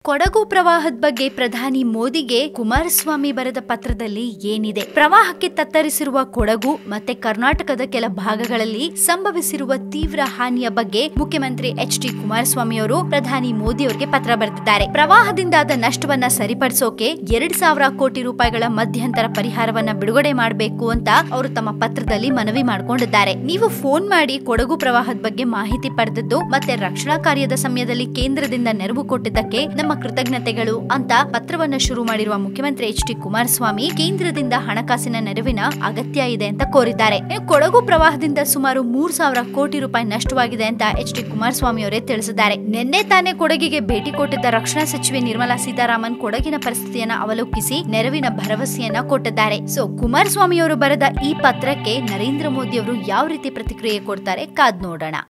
ಕೊಡಗು ಪ್ರವಾಹದ ಬಗ್ಗೆ ಪ್ರಧಾನಿ ಮೋದಿಗೆ ಕುಮಾರಸ್ವಾಮಿ ಬರೆದ ಪತ್ರದಲ್ಲಿ ಏನಿದೆ ಪ್ರವಾಹಕ್ಕೆ ತತ್ತರಿಸಿರುವ ಕೊಡಗು ಮತ್ತೆ ಕರ್ನಾಟಕದ ಕೆಲ ಭಾಗಗಳಲ್ಲಿ ಸಂಭವಿಸಿರುವ ತೀವ್ರ ಹಾನಿಯ ಬಗ್ಗೆ ಮುಖ್ಯಮಂತ್ರಿ ಎಚ್ ಡಿ ಕುಮಾರಸ್ವಾಮಿ ಅವರು ಪ್ರಧಾನಿ ಮೋದಿ ಅವರಿಗೆ ಪತ್ರ ಬರೆದಿದ್ದಾರೆ ಪ್ರವಾಹದಿಂದಾದ ನಷ್ಟವನ್ನ ಸರಿಪಡಿಸೋಕೆ ಎರಡ್ ಸಾವಿರ ಕೋಟಿ ರೂಪಾಯಿಗಳ ಮಧ್ಯಂತರ ಪರಿಹಾರವನ್ನ ಬಿಡುಗಡೆ ಮಾಡಬೇಕು ಅಂತ ಅವರು ತಮ್ಮ ಪತ್ರದಲ್ಲಿ ಮನವಿ ಮಾಡಿಕೊಂಡಿದ್ದಾರೆ ನೀವು ಫೋನ್ ಮಾಡಿ ಕೊಡಗು ಪ್ರವಾಹದ ಬಗ್ಗೆ ಮಾಹಿತಿ ಪಡೆದದ್ದು ಮತ್ತೆ ರಕ್ಷಣಾ ಕಾರ್ಯದ ಸಮಯದಲ್ಲಿ ಕೇಂದ್ರದಿಂದ ನೆರವು ಕೊಟ್ಟಿದ್ದಕ್ಕೆ ನಮ್ಮ ಕೃತಜ್ಞತೆಗಳು ಅಂತ ಪತ್ರವನ್ನ ಶುರು ಮಾಡಿರುವ ಮುಖ್ಯಮಂತ್ರಿ ಎಚ್ ಡಿ ಕುಮಾರಸ್ವಾಮಿ ಕೇಂದ್ರದಿಂದ ಹಣಕಾಸಿನ ನೆರವಿನ ಅಗತ್ಯ ಇದೆ ಅಂತ ಕೋರಿದ್ದಾರೆ ಇನ್ನು ಕೊಡಗು ಪ್ರವಾಹದಿಂದ ಸುಮಾರು ಮೂರ್ ಸಾವಿರ ಕೋಟಿ ರೂಪಾಯಿ ನಷ್ಟವಾಗಿದೆ ಅಂತ ಎಚ್ ಡಿ ಕುಮಾರಸ್ವಾಮಿ ಅವರೇ ತಿಳಿಸಿದ್ದಾರೆ ನಿನ್ನೆ ತಾನೇ ಕೊಡಗಿಗೆ ಭೇಟಿ ಕೊಟ್ಟಿದ್ದ ರಕ್ಷಣಾ ಸಚಿವೆ ನಿರ್ಮಲಾ ಸೀತಾರಾಮನ್ ಕೊಡಗಿನ ಪರಿಸ್ಥಿತಿಯನ್ನ ಅವಲೋಕಿಸಿ ನೆರವಿನ ಭರವಸೆಯನ್ನ ಕೊಟ್ಟಿದ್ದಾರೆ ಸೊ ಕುಮಾರಸ್ವಾಮಿ ಅವರು ಬರೆದ ಈ ಪತ್ರಕ್ಕೆ ನರೇಂದ್ರ ಮೋದಿ ಅವರು ಯಾವ ರೀತಿ ಪ್ರತಿಕ್ರಿಯೆ ಕೊಡ್ತಾರೆ ಕಾದ್ ನೋಡೋಣ